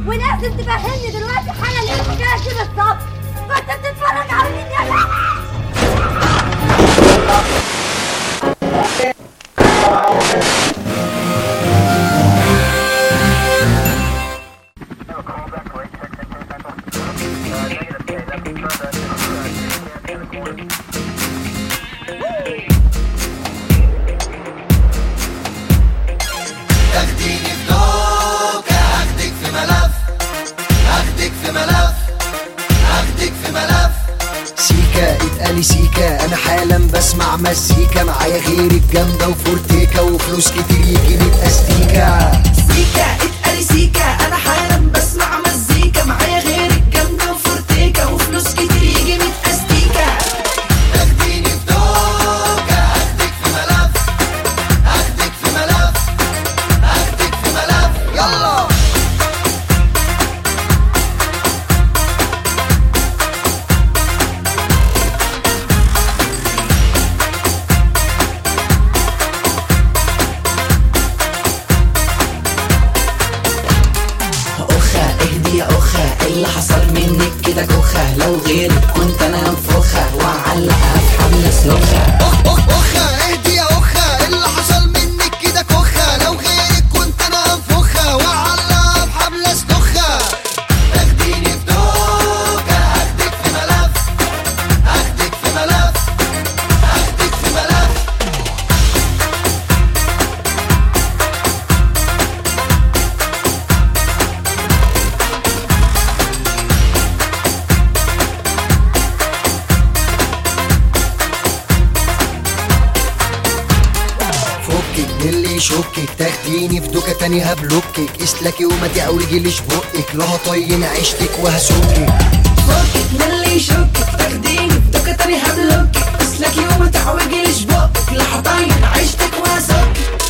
ولازم تفهمني دلوقتي حالا ايه الحكايه دي بالظبط فانت بتتفرج على مين يا جدع تاخديني في دوكة هاخدك في ملف هاخدك في ملف هاخدك في ملف سيكا اتقالي سيكا انا حالا بسمع مزيكا معايا غيرك جامده وفورتيكا وفلوس كتير يجي لي باستيكا سيكا اتقالي سيكا انا حالا بسمع مزيكا معايا غيرك جامده وفورتيكا وفلوس كتير يجي من استيكا تاخديني في دوكة هاخدك في ملف هاخدك في ملف هاخدك في ملف يلا اخا اهدي يا اخا اللي حصل منك كده كوخه لو غيرك كنت انا انفخها واعلقها في حبل سلوخه أخ أخ أخا اهدي يا أخا اللي حصل منك كده كخة لو غيرك كنت أنا هنفخها وأعلقها بحبل أسلخها تاخديني في دوكة هاخدك في ملف هاخدك في ملف هاخدك في ملف فكك من اللي يشكك تاخديني في دوكة تانية هبلوكك اسلكي وما تعوجليش بقك لا هطين عيشتك وهسكك فكك من اللي يشكك تاخديني في دوكة تاني هبلوكك اسلك يوم تعوجليش بقك لا حطين عيشتك وهسكك